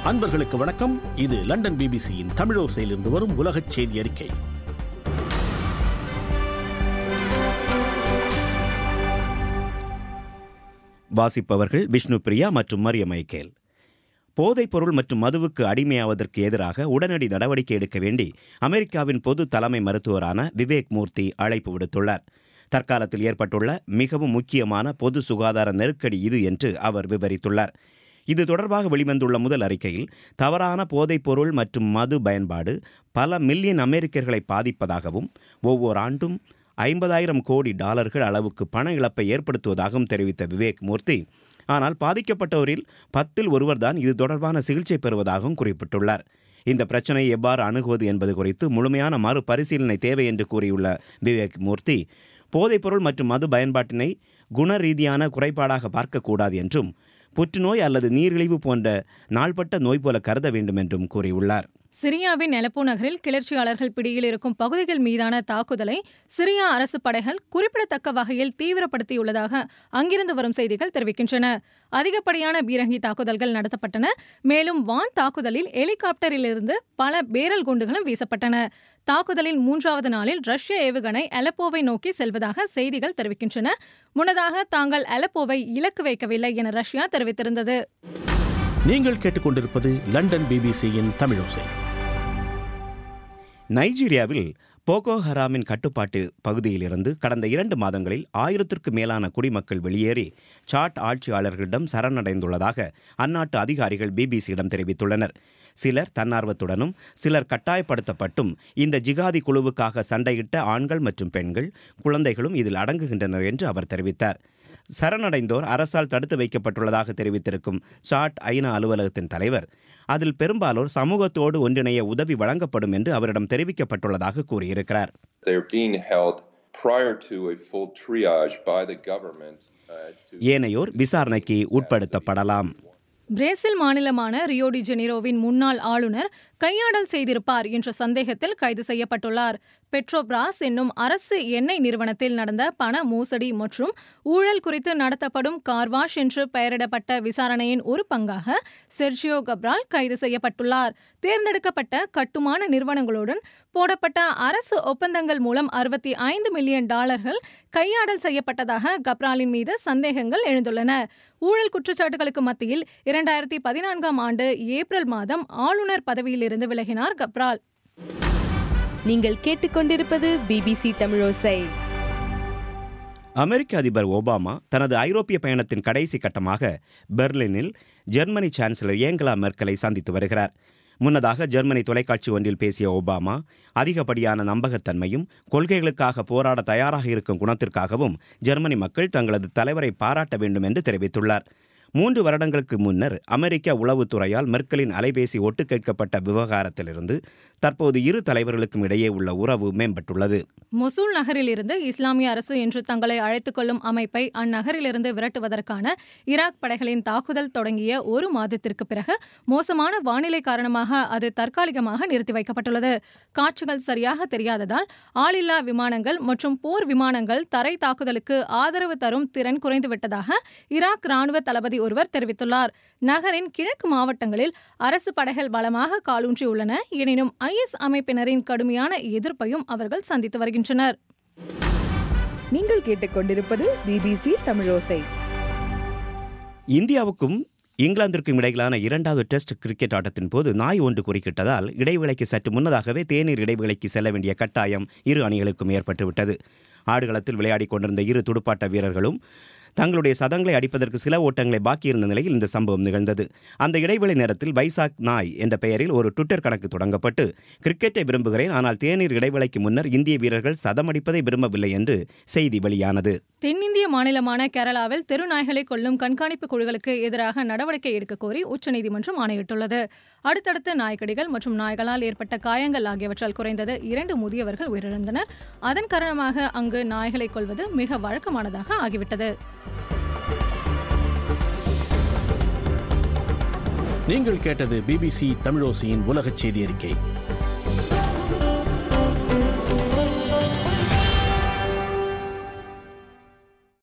அன்பர்களுக்கு வணக்கம் இது லண்டன் பிபிசியின் தமிழோசையிலிருந்து வரும் உலகச் செய்தி அறிக்கை வாசிப்பவர்கள் விஷ்ணு பிரியா மற்றும் மரிய மைக்கேல் போதைப் பொருள் மற்றும் மதுவுக்கு அடிமையாவதற்கு எதிராக உடனடி நடவடிக்கை எடுக்க வேண்டி அமெரிக்காவின் பொது தலைமை மருத்துவரான விவேக் மூர்த்தி அழைப்பு விடுத்துள்ளார் தற்காலத்தில் ஏற்பட்டுள்ள மிகவும் முக்கியமான பொது சுகாதார நெருக்கடி இது என்று அவர் விவரித்துள்ளார் இது தொடர்பாக வெளிவந்துள்ள முதல் அறிக்கையில் தவறான போதைப் பொருள் மற்றும் மது பயன்பாடு பல மில்லியன் அமெரிக்கர்களை பாதிப்பதாகவும் ஒவ்வொரு ஆண்டும் ஐம்பதாயிரம் கோடி டாலர்கள் அளவுக்கு பண இழப்பை ஏற்படுத்துவதாகவும் தெரிவித்த விவேக் மூர்த்தி ஆனால் பாதிக்கப்பட்டோரில் பத்தில் ஒருவர்தான் இது தொடர்பான சிகிச்சை பெறுவதாகவும் குறிப்பிட்டுள்ளார் இந்த பிரச்சனையை எவ்வாறு அணுகுவது என்பது குறித்து முழுமையான மறுபரிசீலனை தேவை என்று கூறியுள்ள விவேக் மூர்த்தி போதைப்பொருள் மற்றும் மது பயன்பாட்டினை குண ரீதியான குறைபாடாக பார்க்கக்கூடாது என்றும் புற்றுநோய் அல்லது நீரிழிவு போன்ற நாள்பட்ட நோய் போல கருத வேண்டும் என்றும் கூறியுள்ளார் சிரியாவின் அலப்போ நகரில் கிளர்ச்சியாளர்கள் பிடியில் இருக்கும் பகுதிகள் மீதான தாக்குதலை சிரியா அரசு படைகள் குறிப்பிடத்தக்க வகையில் தீவிரப்படுத்தியுள்ளதாக அங்கிருந்து வரும் செய்திகள் தெரிவிக்கின்றன அதிகப்படியான பீரங்கி தாக்குதல்கள் நடத்தப்பட்டன மேலும் வான் தாக்குதலில் ஹெலிகாப்டரிலிருந்து பல பேரல் குண்டுகளும் வீசப்பட்டன தாக்குதலின் மூன்றாவது நாளில் ரஷ்ய ஏவுகணை அலப்போவை நோக்கி செல்வதாக செய்திகள் தெரிவிக்கின்றன முன்னதாக தாங்கள் அலப்போவை இலக்கு வைக்கவில்லை என ரஷ்யா தெரிவித்திருந்தது நீங்கள் கேட்டுக்கொண்டிருப்பது லண்டன் பிபிசியின் தமிழோசை நைஜீரியாவில் போகோ ஹராமின் கட்டுப்பாட்டு பகுதியிலிருந்து கடந்த இரண்டு மாதங்களில் ஆயிரத்திற்கு மேலான குடிமக்கள் வெளியேறி சாட் ஆட்சியாளர்களிடம் சரணடைந்துள்ளதாக அந்நாட்டு அதிகாரிகள் பிபிசியிடம் தெரிவித்துள்ளனர் சிலர் தன்னார்வத்துடனும் சிலர் கட்டாயப்படுத்தப்பட்டும் இந்த ஜிகாதி குழுவுக்காக சண்டையிட்ட ஆண்கள் மற்றும் பெண்கள் குழந்தைகளும் இதில் அடங்குகின்றனர் என்று அவர் தெரிவித்தார் சரணடைந்தோர் அரசால் தடுத்து வைக்கப்பட்டுள்ளதாக தெரிவித்திருக்கும் சாட் ஐநா அலுவலகத்தின் தலைவர் அதில் பெரும்பாலோர் சமூகத்தோடு ஒன்றிணைய உதவி வழங்கப்படும் என்று அவரிடம் தெரிவிக்கப்பட்டுள்ளதாக கூறியிருக்கிறார் They're being held prior to a full triage by the government as to ஏனையோர் விசாரணைக்கு உட்படுத்தப்படலாம் பிரேசில் மாநிலமான ரியோ டி ஜெனிரோவின் முன்னாள் ஆளுநர் கையாடல் செய்திருப்பார் என்ற சந்தேகத்தில் கைது செய்யப்பட்டுள்ளார் பெட்ரோபிராஸ் என்னும் அரசு எண்ணெய் நிறுவனத்தில் நடந்த பண மோசடி மற்றும் ஊழல் குறித்து நடத்தப்படும் கார்வாஷ் என்று பெயரிடப்பட்ட விசாரணையின் ஒரு பங்காக செர்ஜியோ கப்ரால் கைது செய்யப்பட்டுள்ளார் தேர்ந்தெடுக்கப்பட்ட கட்டுமான நிறுவனங்களுடன் போடப்பட்ட அரசு ஒப்பந்தங்கள் மூலம் அறுபத்தி ஐந்து மில்லியன் டாலர்கள் கையாடல் செய்யப்பட்டதாக கப்ராலின் மீது சந்தேகங்கள் எழுந்துள்ளன ஊழல் குற்றச்சாட்டுகளுக்கு மத்தியில் இரண்டாயிரத்தி பதினான்காம் ஆண்டு ஏப்ரல் மாதம் ஆளுநர் பதவியிலிருந்து விலகினார் கப்ரால் நீங்கள் கேட்டுக்கொண்டிருப்பது பிபிசி தமிழோசை அமெரிக்க அதிபர் ஒபாமா தனது ஐரோப்பிய பயணத்தின் கடைசி கட்டமாக பெர்லினில் ஜெர்மனி சான்சலர் ஏங்கலா மெர்க்கலை சந்தித்து வருகிறார் முன்னதாக ஜெர்மனி தொலைக்காட்சி ஒன்றில் பேசிய ஒபாமா அதிகப்படியான நம்பகத்தன்மையும் கொள்கைகளுக்காக போராட தயாராக இருக்கும் குணத்திற்காகவும் ஜெர்மனி மக்கள் தங்களது தலைவரை பாராட்ட வேண்டும் என்று தெரிவித்துள்ளார் மூன்று வருடங்களுக்கு முன்னர் அமெரிக்க உளவுத்துறையால் மெர்க்கலின் அலைபேசி ஒட்டு கேட்கப்பட்ட விவகாரத்திலிருந்து தற்போது இரு தலைவர்களுக்கும் இடையே உள்ள உறவு மேம்பட்டுள்ளது மொசூல் நகரில் இருந்து இஸ்லாமிய அரசு என்று தங்களை அழைத்துக் கொள்ளும் அமைப்பை அந்நகரிலிருந்து விரட்டுவதற்கான ஈராக் படைகளின் தாக்குதல் தொடங்கிய ஒரு மாதத்திற்கு பிறகு மோசமான வானிலை காரணமாக அது தற்காலிகமாக நிறுத்தி வைக்கப்பட்டுள்ளது காட்சிகள் சரியாக தெரியாததால் ஆளில்லா விமானங்கள் மற்றும் போர் விமானங்கள் தரை தாக்குதலுக்கு ஆதரவு தரும் திறன் குறைந்துவிட்டதாக ஈராக் ராணுவ தளபதி ஒருவர் தெரிவித்துள்ளார் நகரின் கிழக்கு மாவட்டங்களில் அரசு படைகள் பலமாக காலூன்றியுள்ளன எனினும் ஐஎஸ் அமைப்பினரின் கடுமையான எதிர்ப்பையும் அவர்கள் சந்தித்து வருகின்றனர் நீங்கள் கேட்டுக்கொண்டிருப்பது பிபிசி தமிழோசை இந்தியாவுக்கும் இங்கிலாந்திற்கும் இடையிலான இரண்டாவது டெஸ்ட் கிரிக்கெட் ஆட்டத்தின் போது நாய் ஒன்று குறுக்கிட்டதால் இடைவேளைக்கு சற்று முன்னதாகவே தேநீர் இடைவேளைக்கு செல்ல வேண்டிய கட்டாயம் இரு அணிகளுக்கும் ஏற்பட்டுவிட்டது ஆடுகளத்தில் விளையாடிக் கொண்டிருந்த இரு துடுப்பாட்ட வீரர்களும் தங்களுடைய சதங்களை அடிப்பதற்கு சில ஓட்டங்களை பாக்கியிருந்த நிலையில் இந்த சம்பவம் நிகழ்ந்தது அந்த இடைவெளி நேரத்தில் வைசாக் நாய் என்ற பெயரில் ஒரு ட்விட்டர் கணக்கு தொடங்கப்பட்டு கிரிக்கெட்டை விரும்புகிறேன் ஆனால் தேநீர் இடைவேளைக்கு முன்னர் இந்திய வீரர்கள் சதமடிப்பதை விரும்பவில்லை என்று செய்தி வெளியானது தென்னிந்திய மாநிலமான கேரளாவில் தெருநாய்களை கொல்லும் கண்காணிப்பு குழுக்களுக்கு எதிராக நடவடிக்கை எடுக்க கோரி உச்சநீதிமன்றம் ஆணையிட்டுள்ளது அடுத்தடுத்த நாய்க்கடிகள் மற்றும் நாய்களால் ஏற்பட்ட காயங்கள் ஆகியவற்றால் குறைந்தது இரண்டு முதியவர்கள் உயிரிழந்தனர் அதன் காரணமாக அங்கு நாய்களை கொல்வது மிக வழக்கமானதாக ஆகிவிட்டது நீங்கள் கேட்டது பிபிசி தமிழோசையின் உலகச் செய்தி அறிக்கை